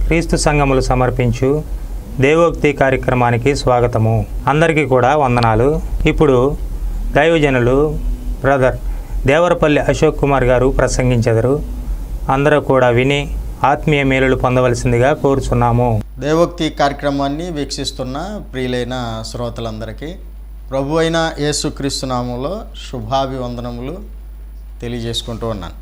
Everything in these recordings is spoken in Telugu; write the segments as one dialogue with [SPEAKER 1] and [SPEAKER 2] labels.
[SPEAKER 1] క్రీస్తు సంఘములు సమర్పించు దేవోక్తి కార్యక్రమానికి స్వాగతము అందరికీ కూడా వందనాలు ఇప్పుడు దైవజనులు బ్రదర్ దేవరపల్లి అశోక్ కుమార్ గారు ప్రసంగించెదరు అందరూ కూడా విని ఆత్మీయ మేలులు పొందవలసిందిగా కోరుచున్నాము
[SPEAKER 2] దేవోక్తి కార్యక్రమాన్ని వీక్షిస్తున్న ప్రియులైన శ్రోతలందరికీ ప్రభు అయిన యేసుక్రీస్తు నామంలో శుభాభివందనములు తెలియజేసుకుంటూ ఉన్నాను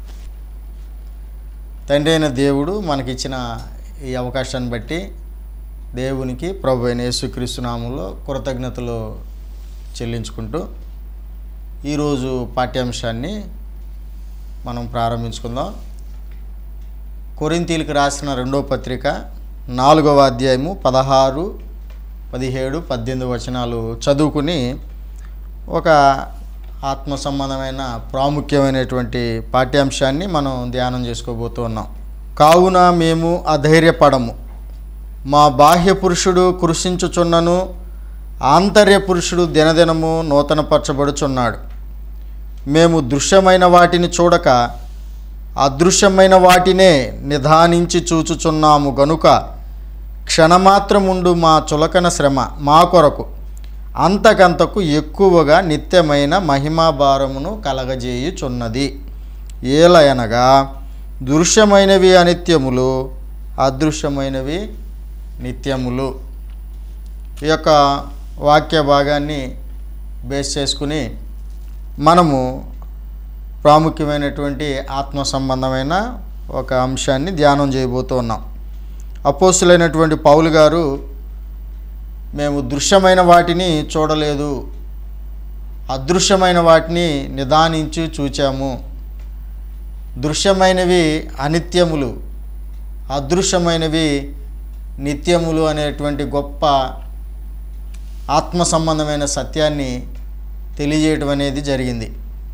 [SPEAKER 2] తండ్రి అయిన దేవుడు మనకిచ్చిన ఈ అవకాశాన్ని బట్టి దేవునికి ప్రభు అయిన యేసుక్రీస్తు నామంలో కృతజ్ఞతలు చెల్లించుకుంటూ ఈరోజు పాఠ్యాంశాన్ని మనం ప్రారంభించుకుందాం కొరింతీలకు రాసిన రెండో పత్రిక నాలుగవ అధ్యాయము పదహారు పదిహేడు పద్దెనిమిది వచనాలు చదువుకుని ఒక ఆత్మ సంబంధమైన ప్రాముఖ్యమైనటువంటి పాఠ్యాంశాన్ని మనం ధ్యానం చేసుకోబోతూ ఉన్నాం కావున మేము అధైర్యపడము మా బాహ్య పురుషుడు కృషించుచున్నను ఆంతర్య పురుషుడు దినదినము నూతనపరచబడుచున్నాడు మేము దృశ్యమైన వాటిని చూడక అదృశ్యమైన వాటినే నిదానించి చూచుచున్నాము గనుక క్షణమాత్రముండు మా చులకన శ్రమ మా కొరకు అంతకంతకు ఎక్కువగా నిత్యమైన మహిమాభారమును కలగజేయుచున్నది ఏలయనగా దృశ్యమైనవి అనిత్యములు అదృశ్యమైనవి నిత్యములు ఈ యొక్క వాక్య భాగాన్ని బేస్ చేసుకుని మనము ప్రాముఖ్యమైనటువంటి ఆత్మ సంబంధమైన ఒక అంశాన్ని ధ్యానం చేయబోతూ ఉన్నాం అపోస్తులైనటువంటి పౌలు గారు మేము దృశ్యమైన వాటిని చూడలేదు అదృశ్యమైన వాటిని నిదానించి చూచాము దృశ్యమైనవి అనిత్యములు అదృశ్యమైనవి నిత్యములు అనేటువంటి గొప్ప ఆత్మ సంబంధమైన సత్యాన్ని తెలియజేయటం అనేది జరిగింది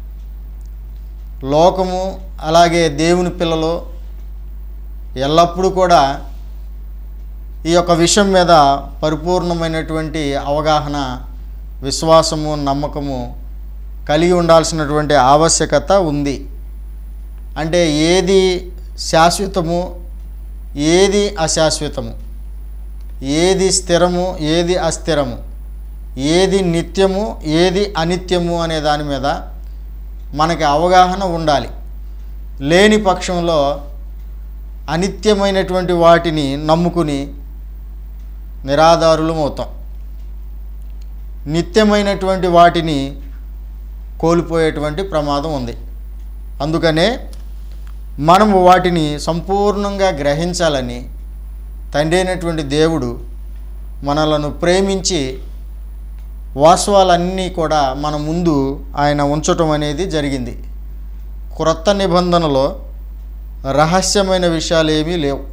[SPEAKER 2] లోకము అలాగే దేవుని పిల్లలు ఎల్లప్పుడూ కూడా ఈ యొక్క విషయం మీద పరిపూర్ణమైనటువంటి అవగాహన విశ్వాసము నమ్మకము కలిగి ఉండాల్సినటువంటి ఆవశ్యకత ఉంది అంటే ఏది శాశ్వతము ఏది అశాశ్వతము ఏది స్థిరము ఏది అస్థిరము ఏది నిత్యము ఏది అనిత్యము అనే దాని మీద మనకి అవగాహన ఉండాలి లేని పక్షంలో అనిత్యమైనటువంటి వాటిని నమ్ముకుని నిరాధారులం అవుతాం నిత్యమైనటువంటి వాటిని కోల్పోయేటువంటి ప్రమాదం ఉంది అందుకనే మనము వాటిని సంపూర్ణంగా గ్రహించాలని తండ్రి అయినటువంటి దేవుడు మనలను ప్రేమించి వాస్తవాలన్నీ కూడా మన ముందు ఆయన ఉంచటం అనేది జరిగింది క్రొత్త నిబంధనలో రహస్యమైన విషయాలు ఏమీ లేవు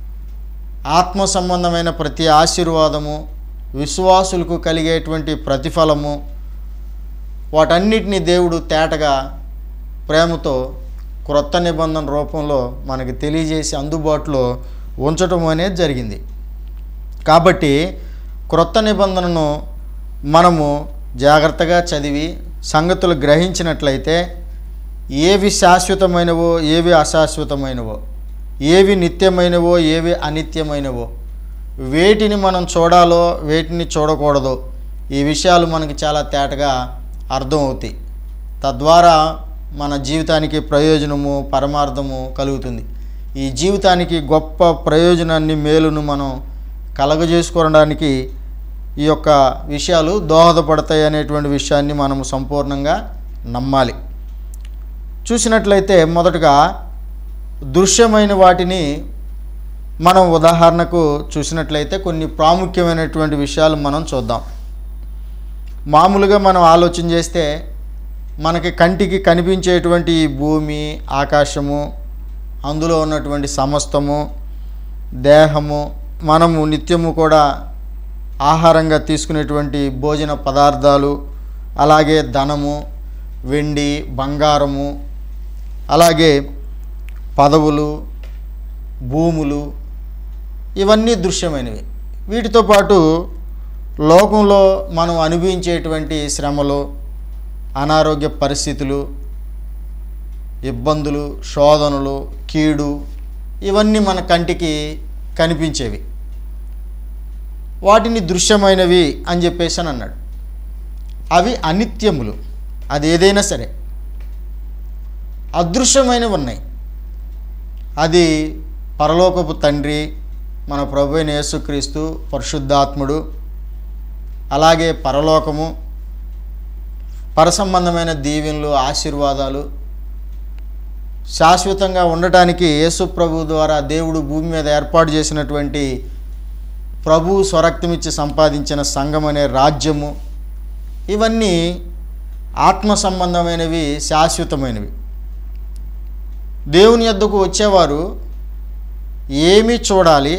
[SPEAKER 2] ఆత్మ సంబంధమైన ప్రతి ఆశీర్వాదము విశ్వాసులకు కలిగేటువంటి ప్రతిఫలము వాటన్నిటినీ దేవుడు తేటగా ప్రేమతో క్రొత్త నిబంధన రూపంలో మనకి తెలియజేసి అందుబాటులో ఉంచటం అనేది జరిగింది కాబట్టి క్రొత్త నిబంధనను మనము జాగ్రత్తగా చదివి సంగతులు గ్రహించినట్లయితే ఏవి శాశ్వతమైనవో ఏవి అశాశ్వతమైనవో ఏవి నిత్యమైనవో ఏవి అనిత్యమైనవో వేటిని మనం చూడాలో వేటిని చూడకూడదో ఈ విషయాలు మనకి చాలా తేటగా అర్థమవుతాయి తద్వారా మన జీవితానికి ప్రయోజనము పరమార్థము కలుగుతుంది ఈ జీవితానికి గొప్ప ప్రయోజనాన్ని మేలును మనం కలగజేసుకోవడానికి ఈ యొక్క విషయాలు దోహదపడతాయి అనేటువంటి విషయాన్ని మనము సంపూర్ణంగా నమ్మాలి చూసినట్లయితే మొదటగా దృశ్యమైన వాటిని మనం ఉదాహరణకు చూసినట్లయితే కొన్ని ప్రాముఖ్యమైనటువంటి విషయాలు మనం చూద్దాం మామూలుగా మనం ఆలోచన చేస్తే మనకి కంటికి కనిపించేటువంటి ఈ భూమి ఆకాశము అందులో ఉన్నటువంటి సమస్తము దేహము మనము నిత్యము కూడా ఆహారంగా తీసుకునేటువంటి భోజన పదార్థాలు అలాగే ధనము వెండి బంగారము అలాగే పదవులు భూములు ఇవన్నీ దృశ్యమైనవి వీటితో పాటు లోకంలో మనం అనుభవించేటువంటి శ్రమలు అనారోగ్య పరిస్థితులు ఇబ్బందులు శోధనలు కీడు ఇవన్నీ మన కంటికి కనిపించేవి వాటిని దృశ్యమైనవి అని చెప్పేసి అని అన్నాడు అవి అనిత్యములు అది ఏదైనా సరే అదృశ్యమైనవి ఉన్నాయి అది పరలోకపు తండ్రి మన ప్రభు అయిన యేసుక్రీస్తు పరిశుద్ధాత్ముడు అలాగే పరలోకము పరసంబంధమైన దీవెనలు ఆశీర్వాదాలు శాశ్వతంగా ఉండటానికి యేసు ప్రభు ద్వారా దేవుడు భూమి మీద ఏర్పాటు చేసినటువంటి ప్రభు స్వరక్తమిచ్చి సంపాదించిన సంఘం అనే రాజ్యము ఇవన్నీ ఆత్మ సంబంధమైనవి శాశ్వతమైనవి దేవుని యొద్దకు వచ్చేవారు ఏమి చూడాలి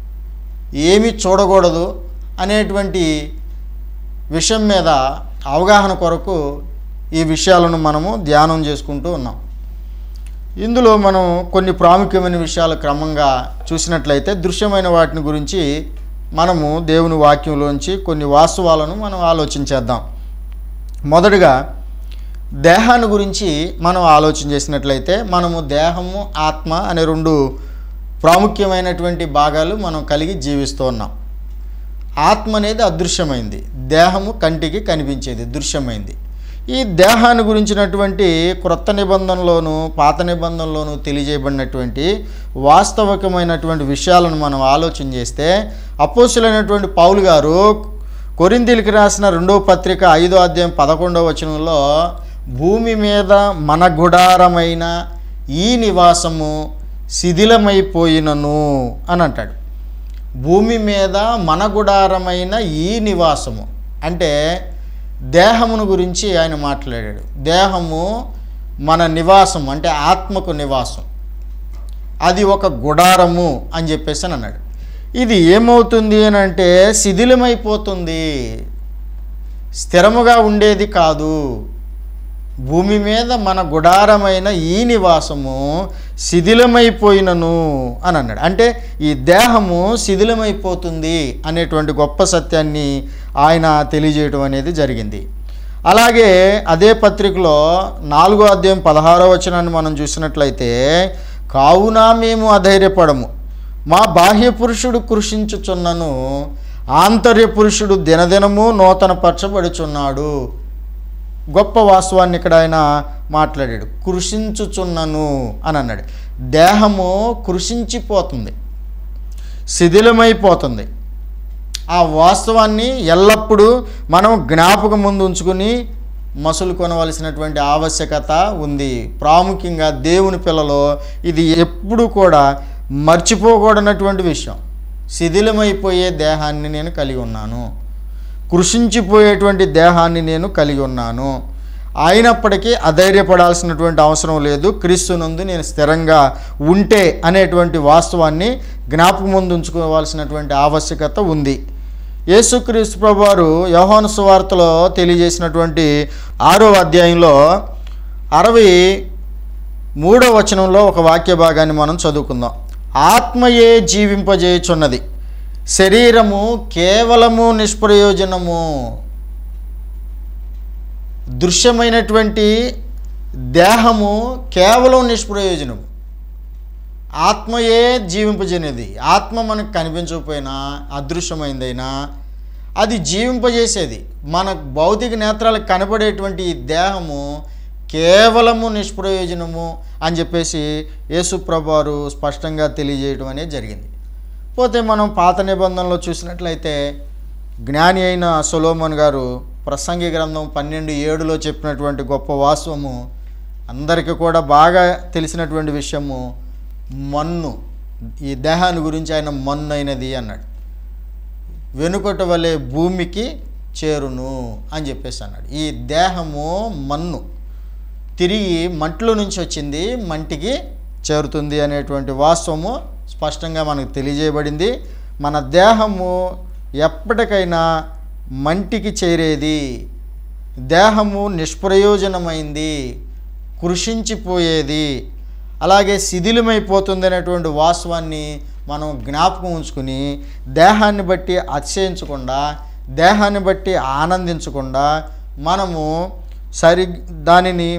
[SPEAKER 2] ఏమి చూడకూడదు అనేటువంటి విషయం మీద అవగాహన కొరకు ఈ విషయాలను మనము ధ్యానం చేసుకుంటూ ఉన్నాం ఇందులో మనం కొన్ని ప్రాముఖ్యమైన విషయాలు క్రమంగా చూసినట్లయితే దృశ్యమైన వాటిని గురించి మనము దేవుని వాక్యంలోంచి కొన్ని వాస్తవాలను మనం ఆలోచించేద్దాం మొదటగా దేహాన్ని గురించి మనం ఆలోచన చేసినట్లయితే మనము దేహము ఆత్మ అనే రెండు ప్రాముఖ్యమైనటువంటి భాగాలు మనం కలిగి జీవిస్తూ ఉన్నాం ఆత్మ అనేది అదృశ్యమైంది దేహము కంటికి కనిపించేది దృశ్యమైంది ఈ దేహాన్ని గురించినటువంటి క్రొత్త నిబంధనలోను పాత నిబంధనలోను తెలియజేయబడినటువంటి వాస్తవికమైనటువంటి విషయాలను మనం ఆలోచన చేస్తే అపోసులైనటువంటి పౌలు గారు కొరిందీలకి రాసిన రెండవ పత్రిక ఐదో అధ్యాయం పదకొండవ వచనంలో భూమి మీద మన గుడారమైన ఈ నివాసము శిథిలమైపోయినను అని అంటాడు భూమి మీద మన గుడారమైన ఈ నివాసము అంటే దేహమును గురించి ఆయన మాట్లాడాడు దేహము మన నివాసం అంటే ఆత్మకు నివాసం అది ఒక గుడారము అని చెప్పేసి అని అన్నాడు ఇది ఏమవుతుంది అని అంటే శిథిలమైపోతుంది స్థిరముగా ఉండేది కాదు భూమి మీద మన గుడారమైన ఈ నివాసము శిథిలమైపోయినను అని అన్నాడు అంటే ఈ దేహము శిథిలమైపోతుంది అనేటువంటి గొప్ప సత్యాన్ని ఆయన తెలియజేయడం అనేది జరిగింది అలాగే అదే పత్రికలో నాలుగో అధ్యాయం పదహారో వచనాన్ని మనం చూసినట్లయితే కావున మేము అధైర్యపడము మా బాహ్య పురుషుడు కృషించుచున్నను ఆంతర్య పురుషుడు దినదినము నూతన పరచబడుచున్నాడు గొప్ప వాస్తవాన్ని ఇక్కడ ఆయన మాట్లాడాడు కృషించుచున్నను అని అన్నాడు దేహము కృషించిపోతుంది శిథిలమైపోతుంది ఆ వాస్తవాన్ని ఎల్లప్పుడూ మనం జ్ఞాపకం ముందు ఉంచుకుని మసులు కొనవలసినటువంటి ఆవశ్యకత ఉంది ప్రాముఖ్యంగా దేవుని పిల్లలో ఇది ఎప్పుడు కూడా మర్చిపోకూడనటువంటి విషయం శిథిలమైపోయే దేహాన్ని నేను కలిగి ఉన్నాను కృషించిపోయేటువంటి దేహాన్ని నేను కలిగి ఉన్నాను అయినప్పటికీ అధైర్యపడాల్సినటువంటి అవసరం లేదు క్రీస్తునందు నేను స్థిరంగా ఉంటే అనేటువంటి వాస్తవాన్ని జ్ఞాపకం ముందు ఉంచుకోవాల్సినటువంటి ఆవశ్యకత ఉంది యేసుక్రీస్తు ప్రభువారు యోహాను సువార్తలో తెలియజేసినటువంటి ఆరో అధ్యాయంలో అరవై మూడో వచనంలో ఒక వాక్య భాగాన్ని మనం చదువుకుందాం ఆత్మయే జీవింపజేయుచున్నది శరీరము కేవలము నిష్ప్రయోజనము దృశ్యమైనటువంటి దేహము కేవలం నిష్ప్రయోజనము ఆత్మయే జీవింపజేనేది ఆత్మ మనకు కనిపించకపోయినా అదృశ్యమైందైనా అది జీవింపజేసేది మన భౌతిక నేత్రాలకు కనబడేటువంటి ఈ దేహము కేవలము నిష్ప్రయోజనము అని చెప్పేసి యేసుప్రభు వారు స్పష్టంగా తెలియజేయడం అనేది జరిగింది పోతే మనం పాత నిబంధనలో చూసినట్లయితే జ్ఞాని అయిన సొలోమన్ గారు ప్రసంగి గ్రంథం పన్నెండు ఏడులో చెప్పినటువంటి గొప్ప వాస్తవము అందరికీ కూడా బాగా తెలిసినటువంటి విషయము మన్ను ఈ దేహాన్ని గురించి ఆయన మన్ను అయినది అన్నాడు వెనుకట వలె భూమికి చేరును అని చెప్పేసి అన్నాడు ఈ దేహము మన్ను తిరిగి మంట్లో నుంచి వచ్చింది మంటికి చేరుతుంది అనేటువంటి వాస్తవము స్పష్టంగా మనకు తెలియజేయబడింది మన దేహము ఎప్పటికైనా మంటికి చేరేది దేహము నిష్ప్రయోజనమైంది కృషించిపోయేది అలాగే శిథిలమైపోతుంది అనేటువంటి వాస్తవాన్ని మనం జ్ఞాపకం ఉంచుకుని దేహాన్ని బట్టి అతిశయించకుండా దేహాన్ని బట్టి ఆనందించకుండా మనము సరి దానిని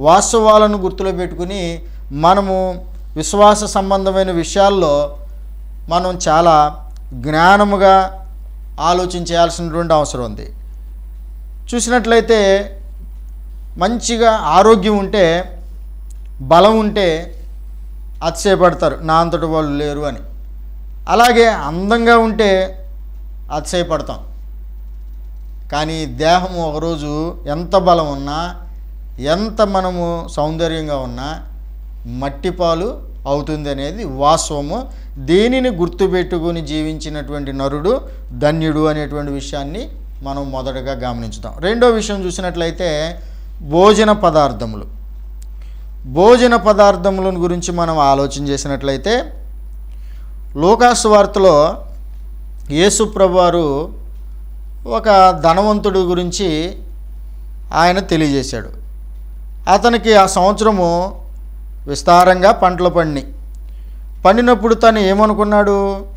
[SPEAKER 2] వాస్తవాలను గుర్తులో పెట్టుకుని మనము విశ్వాస సంబంధమైన విషయాల్లో మనం చాలా జ్ఞానముగా ఆలోచించాల్సినటువంటి అవసరం ఉంది చూసినట్లయితే మంచిగా ఆరోగ్యం ఉంటే బలం ఉంటే అతిశయపడతారు నా అంతటి వాళ్ళు లేరు అని అలాగే అందంగా ఉంటే అతిశయపడతాం కానీ దేహం ఒకరోజు ఎంత బలం ఉన్నా ఎంత మనము సౌందర్యంగా ఉన్నా మట్టిపాలు అవుతుంది అనేది వాస్తవము దేనిని గుర్తుపెట్టుకుని జీవించినటువంటి నరుడు ధన్యుడు అనేటువంటి విషయాన్ని మనం మొదటగా గమనించుదాం రెండో విషయం చూసినట్లయితే భోజన పదార్థములు భోజన పదార్థముల గురించి మనం ఆలోచన చేసినట్లయితే లోకాసు వార్తలో యేసుప్రభు వారు ఒక ధనవంతుడి గురించి ఆయన తెలియజేశాడు అతనికి ఆ సంవత్సరము విస్తారంగా పంటలు పండినాయి పండినప్పుడు తను ఏమనుకున్నాడు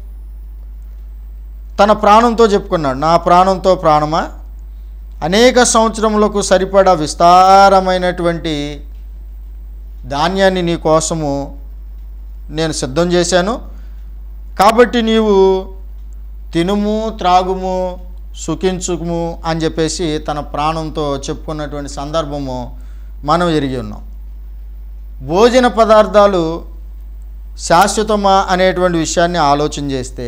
[SPEAKER 2] తన ప్రాణంతో చెప్పుకున్నాడు నా ప్రాణంతో ప్రాణమా అనేక సంవత్సరములకు సరిపడా విస్తారమైనటువంటి ధాన్యాన్ని నీ కోసము నేను సిద్ధం చేశాను కాబట్టి నీవు తినుము త్రాగుము సుఖించుము అని చెప్పేసి తన ప్రాణంతో చెప్పుకున్నటువంటి సందర్భము మనం ఎరిగి ఉన్నాం భోజన పదార్థాలు శాశ్వతమా అనేటువంటి విషయాన్ని ఆలోచన చేస్తే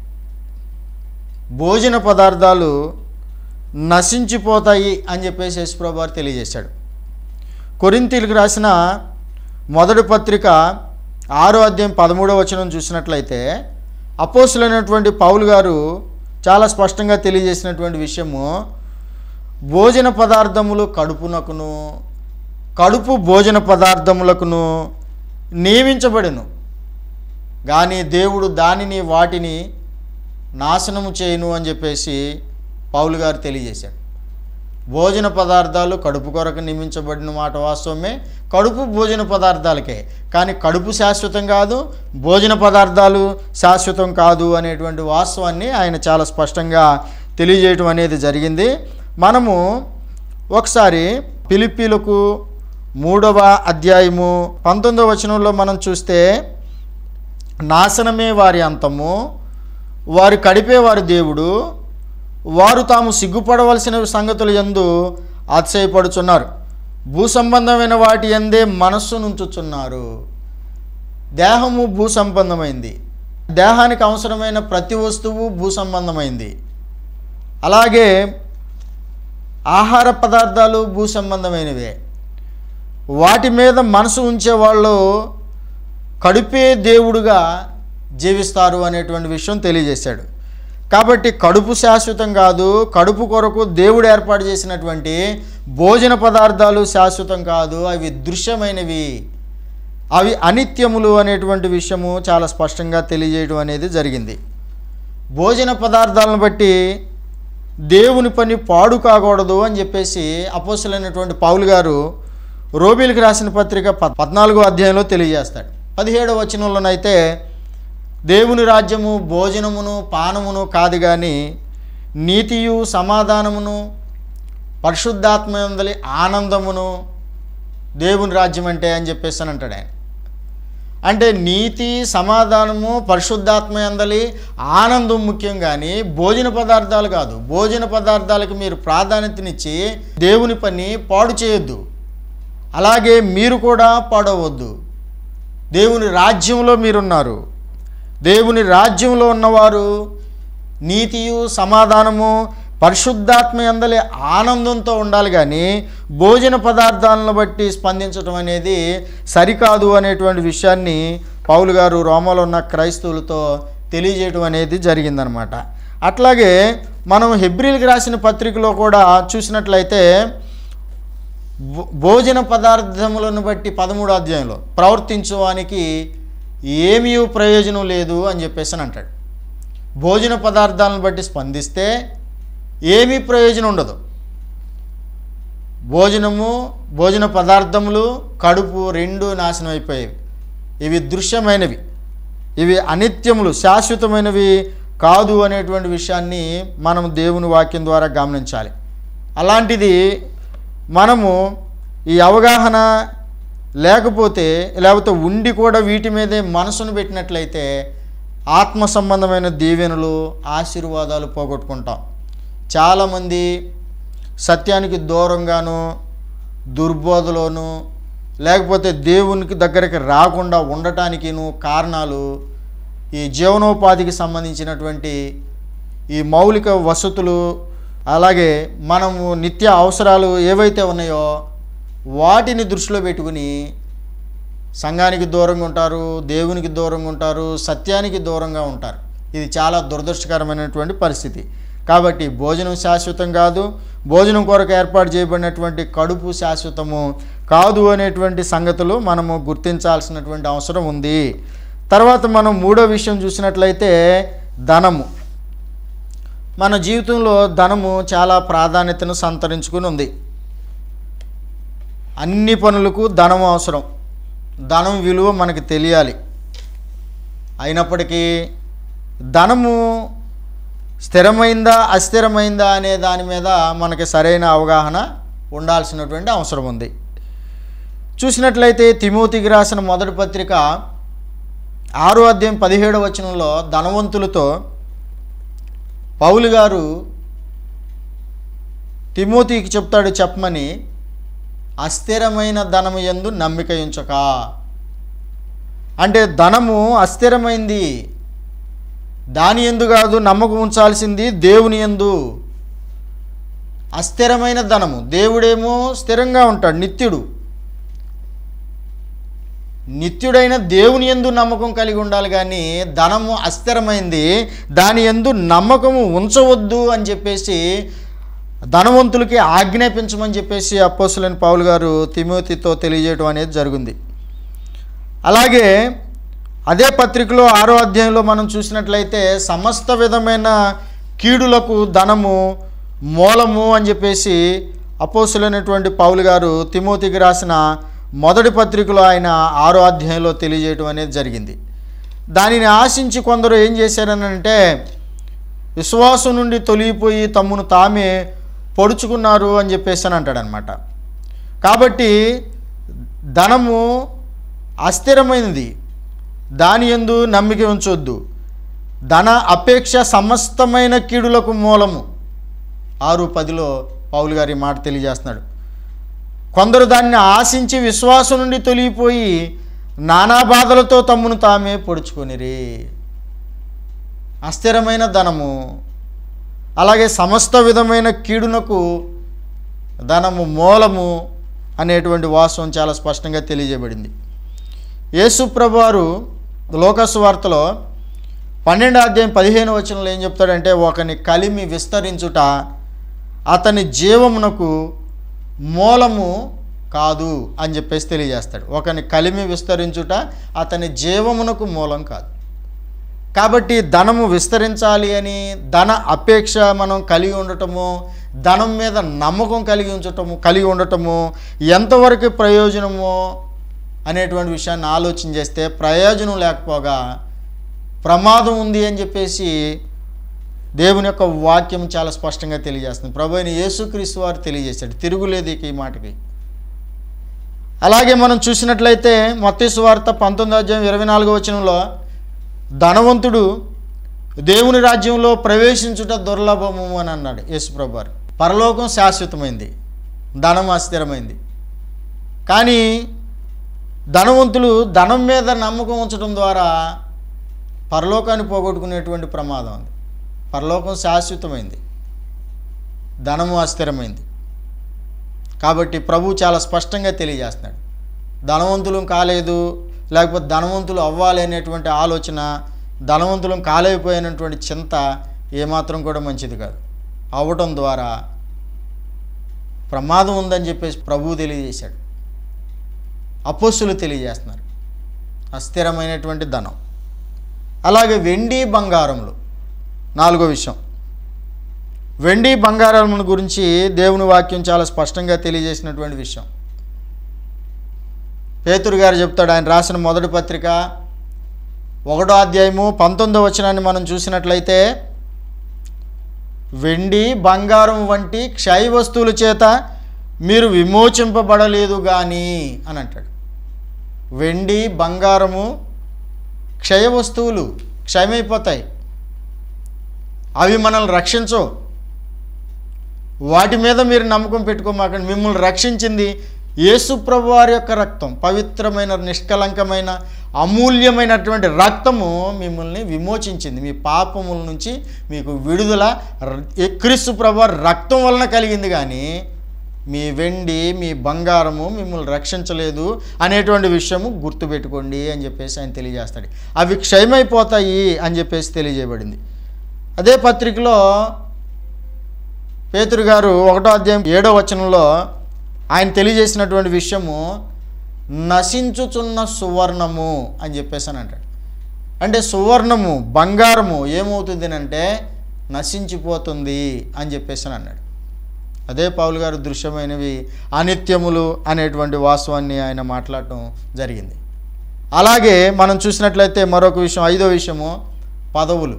[SPEAKER 2] భోజన పదార్థాలు నశించిపోతాయి అని చెప్పేసి యేసుప్రభు వారు తెలియజేశాడు కొరింతీలకు రాసిన మొదటి పత్రిక ఆరో అధ్యాయం పదమూడవ వచనం చూసినట్లయితే అపోసులైనటువంటి పౌలు గారు చాలా స్పష్టంగా తెలియజేసినటువంటి విషయము భోజన పదార్థములు కడుపునకును కడుపు భోజన పదార్థములకును నియమించబడెను కానీ దేవుడు దానిని వాటిని నాశనము చేయను అని చెప్పేసి పౌలు గారు తెలియజేశాడు భోజన పదార్థాలు కడుపు కొరకు నియమించబడిన మాట వాస్తవమే కడుపు భోజన పదార్థాలకే కానీ కడుపు శాశ్వతం కాదు భోజన పదార్థాలు శాశ్వతం కాదు అనేటువంటి వాస్తవాన్ని ఆయన చాలా స్పష్టంగా తెలియజేయటం అనేది జరిగింది మనము ఒకసారి పిలిపిలకు మూడవ అధ్యాయము పంతొమ్మిదవ వచనంలో మనం చూస్తే నాశనమే వారి అంతము వారు కడిపే వారి దేవుడు వారు తాము సిగ్గుపడవలసిన సంగతులు ఎందు అతిశయపడుచున్నారు భూ సంబంధమైన వాటి ఎందే మనస్సు నుంచుచున్నారు దేహము భూ సంబంధమైంది దేహానికి అవసరమైన ప్రతి వస్తువు భూ సంబంధమైంది అలాగే ఆహార పదార్థాలు భూ సంబంధమైనవే వాటి మీద మనసు ఉంచే వాళ్ళు కడుపే దేవుడుగా జీవిస్తారు అనేటువంటి విషయం తెలియజేశాడు కాబట్టి కడుపు శాశ్వతం కాదు కడుపు కొరకు దేవుడు ఏర్పాటు చేసినటువంటి భోజన పదార్థాలు శాశ్వతం కాదు అవి దృశ్యమైనవి అవి అనిత్యములు అనేటువంటి విషయము చాలా స్పష్టంగా తెలియజేయడం అనేది జరిగింది భోజన పదార్థాలను బట్టి దేవుని పని పాడు కాకూడదు అని చెప్పేసి అపోసలైనటువంటి పౌలు గారు రోబిల్కి రాసిన పత్రిక ప- పద్నాలుగో అధ్యాయంలో తెలియజేస్తాడు పదిహేడవ వచనంలోనైతే దేవుని రాజ్యము భోజనమును పానమును కాదు కానీ నీతియు సమాధానమును పరిశుద్ధాత్మయందలి ఆనందమును దేవుని రాజ్యం అంటే అని చెప్పేసి అని అంటాడు ఆయన అంటే నీతి సమాధానము పరిశుద్ధాత్మ అందలి ఆనందం ముఖ్యం కానీ భోజన పదార్థాలు కాదు భోజన పదార్థాలకు మీరు ప్రాధాన్యతనిచ్చి దేవుని పని పాడు చేయొద్దు అలాగే మీరు కూడా పాడవద్దు దేవుని రాజ్యంలో మీరున్నారు దేవుని రాజ్యంలో ఉన్నవారు నీతియు సమాధానము పరిశుద్ధాత్మ అందలి ఆనందంతో ఉండాలి కానీ భోజన పదార్థాలను బట్టి స్పందించడం అనేది సరికాదు అనేటువంటి విషయాన్ని పౌలు గారు రోమలో ఉన్న క్రైస్తవులతో తెలియజేయడం అనేది జరిగిందనమాట అట్లాగే మనం హెబ్రిల్కి రాసిన పత్రికలో కూడా చూసినట్లయితే భో- భోజన పదార్థములను బట్టి పదమూడో అధ్యాయంలో ప్రవర్తించడానికి ఏమీ ప్రయోజనం లేదు అని చెప్పేసి అని అంటాడు భోజన పదార్థాలను బట్టి స్పందిస్తే ఏమీ ప్రయోజనం ఉండదు భోజనము భోజన పదార్థములు కడుపు రెండు నాశనం అయిపోయేవి ఇవి దృశ్యమైనవి ఇవి అనిత్యములు శాశ్వతమైనవి కాదు అనేటువంటి విషయాన్ని మనం దేవుని వాక్యం ద్వారా గమనించాలి అలాంటిది మనము ఈ అవగాహన లేకపోతే లేకపోతే ఉండి కూడా వీటి మీదే మనసును పెట్టినట్లయితే ఆత్మ సంబంధమైన దీవెనలు ఆశీర్వాదాలు పోగొట్టుకుంటాం చాలామంది సత్యానికి దూరంగాను దుర్బోధలోను లేకపోతే దేవునికి దగ్గరికి రాకుండా ఉండటానికిను కారణాలు ఈ జీవనోపాధికి సంబంధించినటువంటి ఈ మౌలిక వసతులు అలాగే మనము నిత్య అవసరాలు ఏవైతే ఉన్నాయో వాటిని దృష్టిలో పెట్టుకుని సంఘానికి దూరంగా ఉంటారు దేవునికి దూరంగా ఉంటారు సత్యానికి దూరంగా ఉంటారు ఇది చాలా దురదృష్టకరమైనటువంటి పరిస్థితి కాబట్టి భోజనం శాశ్వతం కాదు భోజనం కొరకు ఏర్పాటు చేయబడినటువంటి కడుపు శాశ్వతము కాదు అనేటువంటి సంగతులు మనము గుర్తించాల్సినటువంటి అవసరం ఉంది తర్వాత మనం మూడో విషయం చూసినట్లయితే ధనము మన జీవితంలో ధనము చాలా ప్రాధాన్యతను సంతరించుకుని ఉంది అన్ని పనులకు ధనం అవసరం ధనం విలువ మనకి తెలియాలి అయినప్పటికీ ధనము స్థిరమైందా అస్థిరమైందా అనే దాని మీద మనకి సరైన అవగాహన ఉండాల్సినటువంటి అవసరం ఉంది చూసినట్లయితే తిమోతికి రాసిన మొదటి పత్రిక ఆరో అధ్యాయం పదిహేడవ వచనంలో ధనవంతులతో పౌలు గారు తిమోతికి చెప్తాడు చెప్పమని అస్థిరమైన ధనము ఎందు నమ్మిక ఉంచక అంటే ధనము అస్థిరమైంది దాని ఎందు కాదు నమ్మకం ఉంచాల్సింది దేవుని ఎందు అస్థిరమైన ధనము దేవుడేమో స్థిరంగా ఉంటాడు నిత్యుడు నిత్యుడైన దేవుని ఎందు నమ్మకం కలిగి ఉండాలి కానీ ధనము అస్థిరమైంది దాని ఎందు నమ్మకము ఉంచవద్దు అని చెప్పేసి ధనవంతులకి ఆజ్ఞాపించమని చెప్పేసి అప్పోసులని పౌలు గారు తిమోతితో తెలియజేయడం అనేది జరిగింది అలాగే అదే పత్రికలో ఆరో అధ్యాయంలో మనం చూసినట్లయితే సమస్త విధమైన కీడులకు ధనము మూలము అని చెప్పేసి అపోసులైనటువంటి పౌలు గారు తిమోతికి రాసిన మొదటి పత్రికలో ఆయన ఆరో అధ్యాయంలో తెలియజేయడం అనేది జరిగింది దానిని ఆశించి కొందరు ఏం చేశారనంటే విశ్వాసం నుండి తొలగిపోయి తమ్మును తామే పొడుచుకున్నారు అని చెప్పేసి అని అంటాడనమాట కాబట్టి ధనము అస్థిరమైనది దాని ఎందు నమ్మిక ఉంచొద్దు ధన అపేక్ష సమస్తమైన కీడులకు మూలము ఆరు పదిలో పౌలు గారి మాట తెలియజేస్తున్నాడు కొందరు దాన్ని ఆశించి విశ్వాసం నుండి తొలగిపోయి నానా బాధలతో తమ్మును తామే పొడుచుకొనిరి అస్థిరమైన ధనము అలాగే సమస్త విధమైన కీడునకు ధనము మూలము అనేటువంటి వాస్తవం చాలా స్పష్టంగా తెలియజేయబడింది యేసుప్రభు వారు లోకసు వార్తలో పన్నెండు అధ్యాయం పదిహేను వచనంలో ఏం చెప్తాడంటే ఒకని కలిమి విస్తరించుట అతని జీవమునకు మూలము కాదు అని చెప్పేసి తెలియజేస్తాడు ఒకని కలిమి విస్తరించుట అతని జీవమునకు మూలం కాదు కాబట్టి ధనము విస్తరించాలి అని ధన అపేక్ష మనం కలిగి ఉండటము ధనం మీద నమ్మకం కలిగి ఉంచటము కలిగి ఉండటము ఎంతవరకు ప్రయోజనమో అనేటువంటి విషయాన్ని ఆలోచన చేస్తే ప్రయోజనం లేకపోగా ప్రమాదం ఉంది అని చెప్పేసి దేవుని యొక్క వాక్యం చాలా స్పష్టంగా తెలియజేస్తుంది ప్రభు అయిన యేసుక్రీస్తు వారు తెలియజేశాడు తిరుగులేదు ఇక ఈ మాటకి అలాగే మనం చూసినట్లయితే మత్తయి వార్త పంతొమ్మిది అధ్యాయం ఇరవై నాలుగో వచనంలో ధనవంతుడు దేవుని రాజ్యంలో ప్రవేశించుట దుర్లభము అని అన్నాడు యేసుప్రభు వారు పరలోకం శాశ్వతమైంది ధనం అస్థిరమైంది కానీ ధనవంతులు ధనం మీద నమ్మకం ఉంచడం ద్వారా పరలోకాన్ని పోగొట్టుకునేటువంటి ప్రమాదం ఉంది పరలోకం శాశ్వతమైంది ధనము అస్థిరమైంది కాబట్టి ప్రభు చాలా స్పష్టంగా తెలియజేస్తున్నాడు ధనవంతులం కాలేదు లేకపోతే ధనవంతులు అవ్వాలి అనేటువంటి ఆలోచన ధనవంతులం కాలేకపోయినటువంటి చింత ఏమాత్రం కూడా మంచిది కాదు అవ్వటం ద్వారా ప్రమాదం ఉందని చెప్పేసి ప్రభువు తెలియజేశాడు అపోస్సులు తెలియజేస్తున్నారు అస్థిరమైనటువంటి ధనం అలాగే వెండి బంగారములు నాలుగో విషయం వెండి బంగారముల గురించి దేవుని వాక్యం చాలా స్పష్టంగా తెలియజేసినటువంటి విషయం పేతురు గారు చెప్తాడు ఆయన రాసిన మొదటి పత్రిక ఒకటో అధ్యాయము పంతొమ్మిదో వచనాన్ని మనం చూసినట్లయితే వెండి బంగారం వంటి క్షయ వస్తువుల చేత మీరు విమోచింపబడలేదు కానీ అని అంటాడు వెండి బంగారము క్షయ వస్తువులు క్షయమైపోతాయి అవి మనల్ని రక్షించవు వాటి మీద మీరు నమ్మకం పెట్టుకోమాకండి మిమ్మల్ని రక్షించింది యేసుప్రభు వారి యొక్క రక్తం పవిత్రమైన నిష్కలంకమైన అమూల్యమైనటువంటి రక్తము మిమ్మల్ని విమోచించింది మీ పాపముల నుంచి మీకు విడుదల ర- క్రీస్తు ప్రభు వారి రక్తం వలన కలిగింది కానీ మీ వెండి మీ బంగారము మిమ్మల్ని రక్షించలేదు అనేటువంటి విషయము గుర్తుపెట్టుకోండి అని చెప్పేసి ఆయన తెలియజేస్తాడు అవి క్షయమైపోతాయి అని చెప్పేసి తెలియజేయబడింది అదే పత్రికలో పేతురు గారు ఒకటో అధ్యాయం ఏడో వచనంలో ఆయన తెలియజేసినటువంటి విషయము నశించుచున్న సువర్ణము అని చెప్పేసి అని అంటాడు అంటే సువర్ణము బంగారము ఏమవుతుంది అంటే నశించిపోతుంది అని చెప్పేసి అని అన్నాడు అదే పౌలు గారు దృశ్యమైనవి అనిత్యములు అనేటువంటి వాస్తవాన్ని ఆయన మాట్లాడటం జరిగింది అలాగే మనం చూసినట్లయితే మరొక విషయం ఐదో విషయము పదవులు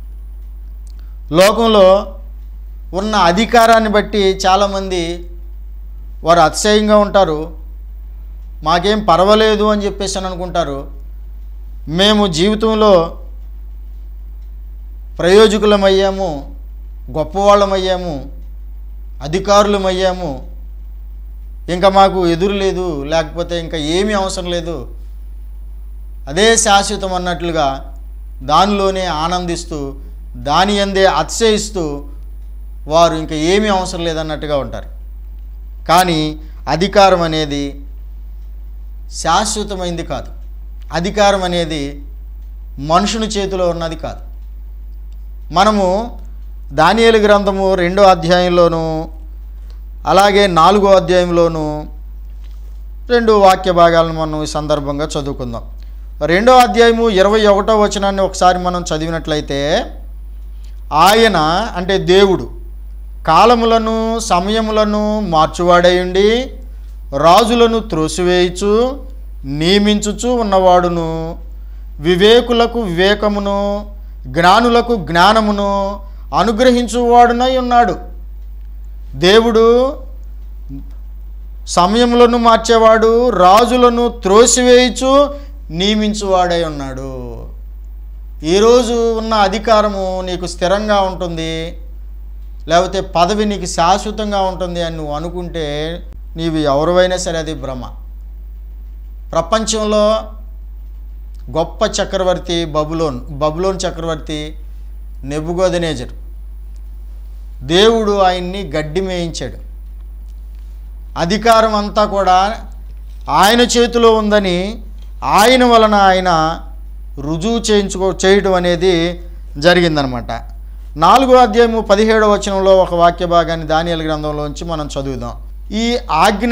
[SPEAKER 2] లోకంలో ఉన్న అధికారాన్ని బట్టి చాలామంది వారు అతిశయంగా ఉంటారు మాకేం పర్వాలేదు అని చెప్పేసి అని అనుకుంటారు మేము జీవితంలో ప్రయోజకులమయ్యాము గొప్పవాళ్ళమయ్యాము అధికారులమయ్యాము ఇంకా మాకు ఎదురు లేదు లేకపోతే ఇంకా ఏమీ అవసరం లేదు అదే శాశ్వతం అన్నట్లుగా దానిలోనే ఆనందిస్తూ దాని అందే అతిశయిస్తూ వారు ఇంకా ఏమీ అవసరం లేదన్నట్టుగా ఉంటారు కానీ అధికారం అనేది శాశ్వతమైంది కాదు అధికారం అనేది మనుషుని చేతిలో ఉన్నది కాదు మనము దానియేలు గ్రంథము రెండో అధ్యాయంలోను అలాగే నాలుగో అధ్యాయంలోను రెండు వాక్య భాగాలను మనం ఈ సందర్భంగా చదువుకుందాం రెండో అధ్యాయము ఇరవై ఒకటో వచనాన్ని ఒకసారి మనం చదివినట్లయితే ఆయన అంటే దేవుడు కాలములను సమయములను మార్చువాడయుండి రాజులను త్రోసివేయుచు నియమించుచు ఉన్నవాడును వివేకులకు వివేకమును జ్ఞానులకు జ్ఞానమును అనుగ్రహించువాడునై ఉన్నాడు దేవుడు సమయములను మార్చేవాడు రాజులను త్రోసివేయుచు నియమించువాడై ఉన్నాడు ఈరోజు ఉన్న అధికారము నీకు స్థిరంగా ఉంటుంది లేకపోతే పదవి నీకు శాశ్వతంగా ఉంటుంది అని నువ్వు అనుకుంటే నీవు ఎవరివైనా సరే అది భ్రమ ప్రపంచంలో గొప్ప చక్రవర్తి బబులోన్ బబులోన్ చక్రవర్తి నెబుగోదనేజర్ దేవుడు ఆయన్ని గడ్డి మేయించాడు అధికారం అంతా కూడా ఆయన చేతిలో ఉందని ఆయన వలన ఆయన రుజువు చేయించుకో చేయడం అనేది జరిగిందనమాట నాలుగో అధ్యాయము పదిహేడవ వచనంలో ఒక వాక్య భాగాన్ని దానియల గ్రంథంలోంచి మనం చదువుదాం ఈ ఆజ్ఞ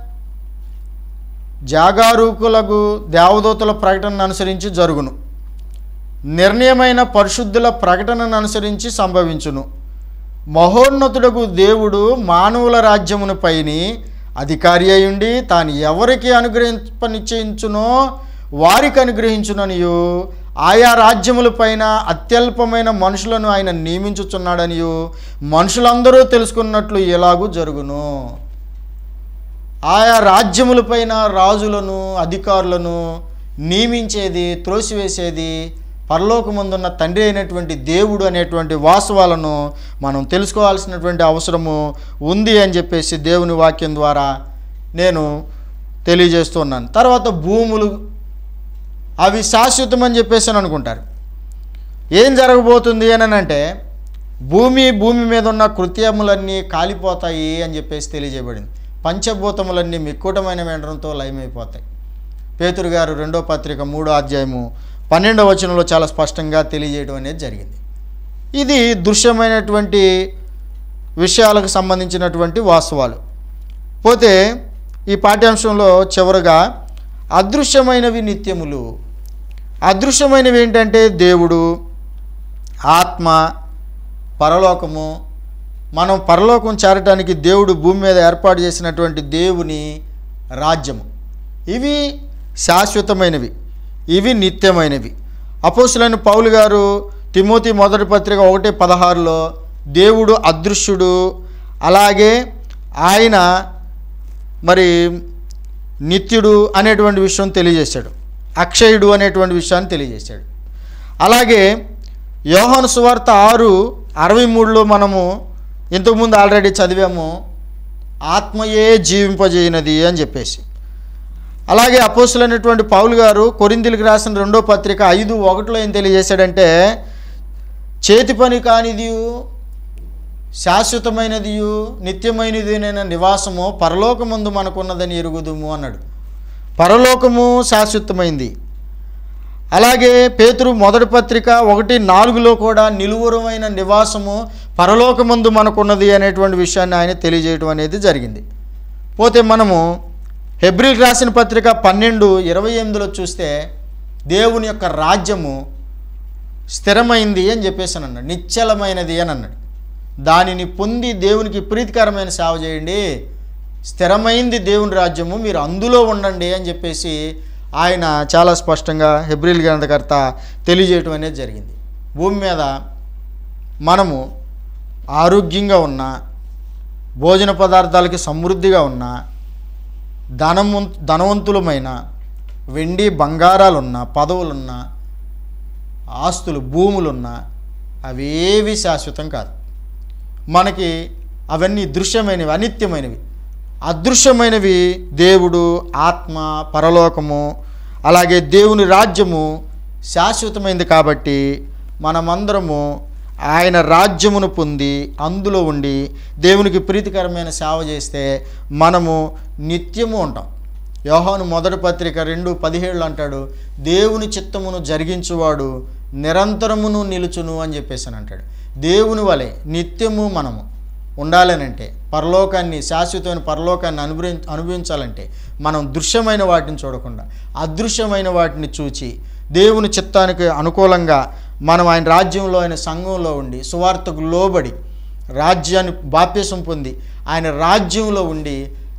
[SPEAKER 2] జాగారూకులకు దేవదూతల ప్రకటనను అనుసరించి జరుగును నిర్ణయమైన పరిశుద్ధుల ప్రకటనను అనుసరించి సంభవించును మహోన్నతుడకు దేవుడు మానవుల రాజ్యమును పైని అధికారి అయ్యుండి తాను ఎవరికి అనుగ్రహింప నిశ్చయించునో వారికి అనుగ్రహించుననియు ఆయా రాజ్యముల పైన అత్యల్పమైన మనుషులను ఆయన నియమించుచున్నాడనియు మనుషులందరూ తెలుసుకున్నట్లు ఎలాగూ జరుగును ఆయా రాజ్యములపైన రాజులను అధికారులను నియమించేది త్రోసివేసేది పరలోకమందున్న తండ్రి అయినటువంటి దేవుడు అనేటువంటి వాస్తవాలను మనం తెలుసుకోవాల్సినటువంటి అవసరము ఉంది అని చెప్పేసి దేవుని వాక్యం ద్వారా నేను తెలియజేస్తున్నాను తర్వాత భూములు అవి శాశ్వతం అని చెప్పేసి అని అనుకుంటారు ఏం జరగబోతుంది అని అంటే భూమి భూమి మీద ఉన్న కృత్యములన్నీ కాలిపోతాయి అని చెప్పేసి తెలియజేయబడింది పంచభూతములన్నీ మిక్కుటమైన వెంటడంతో లయమైపోతాయి పేతురు గారు రెండో పత్రిక మూడో అధ్యాయము పన్నెండవ వచనంలో చాలా స్పష్టంగా తెలియజేయడం అనేది జరిగింది ఇది దృశ్యమైనటువంటి విషయాలకు సంబంధించినటువంటి వాస్తవాలు పోతే ఈ పాఠ్యాంశంలో చివరగా అదృశ్యమైనవి నిత్యములు అదృశ్యమైనవి ఏంటంటే దేవుడు ఆత్మ పరలోకము మనం పరలోకం చేరటానికి దేవుడు భూమి మీద ఏర్పాటు చేసినటువంటి దేవుని రాజ్యము ఇవి శాశ్వతమైనవి ఇవి నిత్యమైనవి అపోసులైన పౌలు గారు తిమోతి మొదటి పత్రిక ఒకటి పదహారులో దేవుడు అదృశ్యుడు అలాగే ఆయన మరి నిత్యుడు అనేటువంటి విషయం తెలియజేశాడు అక్షయుడు అనేటువంటి విషయాన్ని తెలియజేశాడు అలాగే యోహాను సువార్త ఆరు అరవై మూడులో మనము ఇంతకుముందు ఆల్రెడీ చదివాము ఆత్మయే జీవింపజేయనది అని చెప్పేసి అలాగే అపోసులైనటువంటి పౌలు గారు కొరిందులకు రాసిన రెండో పత్రిక ఐదు ఒకటిలో ఏం తెలియజేశాడంటే చేతి పని కానిదియు శాశ్వతమైనదియు నిత్యమైనదినైన నివాసము పరలోకమందు మనకున్నదని ఎరుగుదుము అన్నాడు పరలోకము శాశ్వతమైంది అలాగే పేతురు మొదటి పత్రిక ఒకటి నాలుగులో కూడా నిలువురమైన నివాసము పరలోకమందు మనకున్నది అనేటువంటి విషయాన్ని ఆయన తెలియజేయడం అనేది జరిగింది పోతే మనము హెబ్రిల్ రాసిన పత్రిక పన్నెండు ఇరవై ఎనిమిదిలో చూస్తే దేవుని యొక్క రాజ్యము స్థిరమైంది అని చెప్పేసి అని అన్నాడు నిశ్చలమైనది అని అన్నాడు దానిని పొంది దేవునికి ప్రీతికరమైన సేవ చేయండి స్థిరమైంది దేవుని రాజ్యము మీరు అందులో ఉండండి అని చెప్పేసి ఆయన చాలా స్పష్టంగా హెబ్రిల్ గ్రంథకర్త తెలియజేయటం అనేది జరిగింది భూమి మీద మనము ఆరోగ్యంగా ఉన్న భోజన పదార్థాలకి సమృద్ధిగా ఉన్న ధనము ధనవంతులమైన వెండి బంగారాలున్న పదవులున్న ఆస్తులు భూములున్న అవేవి శాశ్వతం కాదు మనకి అవన్నీ దృశ్యమైనవి అనిత్యమైనవి అదృశ్యమైనవి దేవుడు ఆత్మ పరలోకము అలాగే దేవుని రాజ్యము శాశ్వతమైంది కాబట్టి మనమందరము ఆయన రాజ్యమును పొంది అందులో ఉండి దేవునికి ప్రీతికరమైన సేవ చేస్తే మనము నిత్యము ఉంటాం యోహాను మొదటి పత్రిక రెండు పదిహేళ్ళు అంటాడు దేవుని చిత్తమును జరిగించువాడు నిరంతరమును నిలుచును అని చెప్పేసి అని అంటాడు దేవుని వలె నిత్యము మనము ఉండాలనంటే పరలోకాన్ని శాశ్వతమైన పరలోకాన్ని అనుభవి అనుభవించాలంటే మనం దృశ్యమైన వాటిని చూడకుండా అదృశ్యమైన వాటిని చూచి దేవుని చిత్తానికి అనుకూలంగా మనం ఆయన రాజ్యంలో ఆయన సంఘంలో ఉండి సువార్తకు లోబడి రాజ్యాన్ని బాప్యసం పొంది ఆయన రాజ్యంలో ఉండి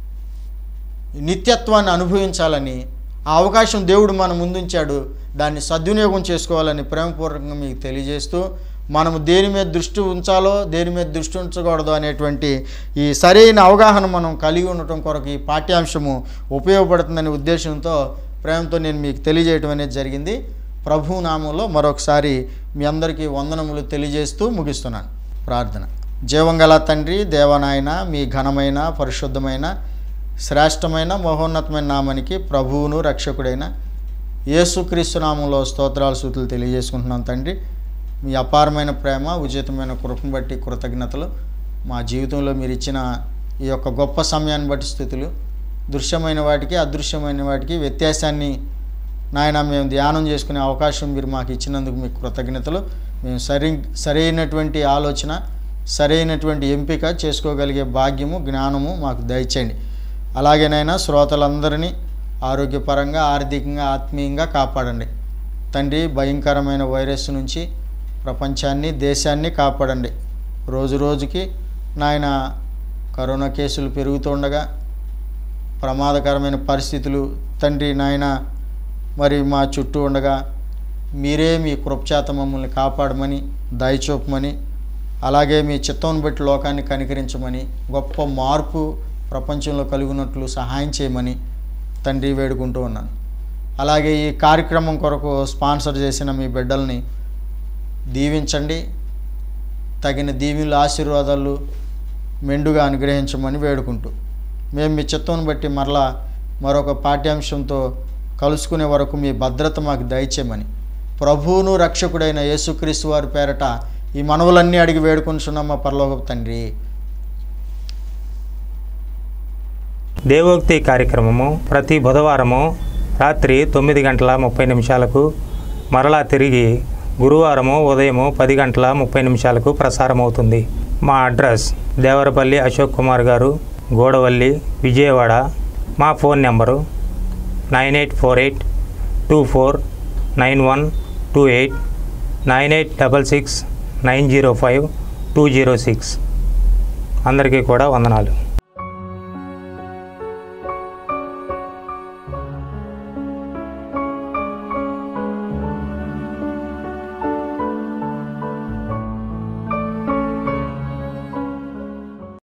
[SPEAKER 2] నిత్యత్వాన్ని అనుభవించాలని ఆ అవకాశం దేవుడు మన ముందుంచాడు దాన్ని సద్వినియోగం చేసుకోవాలని ప్రేమపూర్వకంగా మీకు తెలియజేస్తూ మనము దేని మీద దృష్టి ఉంచాలో దేని మీద దృష్టి ఉంచకూడదు అనేటువంటి ఈ సరైన అవగాహన మనం కలిగి ఉండటం కొరకు ఈ పాఠ్యాంశము ఉపయోగపడుతుందనే ఉద్దేశంతో ప్రేమతో నేను మీకు తెలియజేయడం అనేది జరిగింది ప్రభు నామంలో మరొకసారి మీ అందరికీ వందనములు తెలియజేస్తూ ముగిస్తున్నాను ప్రార్థన జీవంగల తండ్రి దేవనాయన మీ ఘనమైన పరిశుద్ధమైన శ్రేష్టమైన మహోన్నతమైన నామానికి ప్రభువును రక్షకుడైన యేసుక్రీస్తు నామంలో స్తోత్రాలు సూతులు తెలియజేసుకుంటున్నాం తండ్రి మీ అపారమైన ప్రేమ ఉచితమైన కృపను బట్టి కృతజ్ఞతలు మా జీవితంలో మీరు ఇచ్చిన ఈ యొక్క గొప్ప సమయాన్ని బట్టి స్థుతులు దృశ్యమైన వాటికి అదృశ్యమైన వాటికి వ్యత్యాసాన్ని నాయన మేము ధ్యానం చేసుకునే అవకాశం మీరు మాకు ఇచ్చినందుకు మీకు కృతజ్ఞతలు మేము సరి సరైనటువంటి ఆలోచన సరైనటువంటి ఎంపిక చేసుకోగలిగే భాగ్యము జ్ఞానము మాకు దయచేయండి అలాగేనైనా శ్రోతలందరినీ ఆరోగ్యపరంగా ఆర్థికంగా ఆత్మీయంగా కాపాడండి తండ్రి భయంకరమైన వైరస్ నుంచి ప్రపంచాన్ని దేశాన్ని కాపాడండి రోజు రోజుకి నాయన కరోనా కేసులు పెరుగుతుండగా ప్రమాదకరమైన పరిస్థితులు తండ్రి నాయన మరి మా చుట్టూ ఉండగా మీరే మీ కృపచేత మమ్మల్ని కాపాడమని దయచూపమని అలాగే మీ చిత్తం బట్టి లోకాన్ని కనికరించమని గొప్ప మార్పు ప్రపంచంలో కలుగునట్లు సహాయం చేయమని తండ్రి వేడుకుంటూ ఉన్నాను అలాగే ఈ కార్యక్రమం కొరకు స్పాన్సర్ చేసిన మీ బిడ్డల్ని దీవించండి తగిన దీవెనలు ఆశీర్వాదాలు మెండుగా అనుగ్రహించమని వేడుకుంటూ మేము మీ చిత్తం బట్టి మరలా మరొక పాఠ్యాంశంతో కలుసుకునే వరకు మీ భద్రత మాకు దయచేయమని ప్రభువును రక్షకుడైన యేసుక్రీస్తు వారి పేరట ఈ మనవులన్నీ అడిగి వేడుకుంటున్నాం మా పరలోక తండ్రి
[SPEAKER 1] దేవోక్తి కార్యక్రమము ప్రతి బుధవారము రాత్రి తొమ్మిది గంటల ముప్పై నిమిషాలకు మరలా తిరిగి గురువారము ఉదయము పది గంటల ముప్పై నిమిషాలకు ప్రసారమవుతుంది మా అడ్రస్ దేవరపల్లి అశోక్ కుమార్ గారు గోడవల్లి విజయవాడ మా phone number nine eight four eight two four nine one two eight nine eight double six nine zero five two zero six అందరికీ కూడా వందనాలు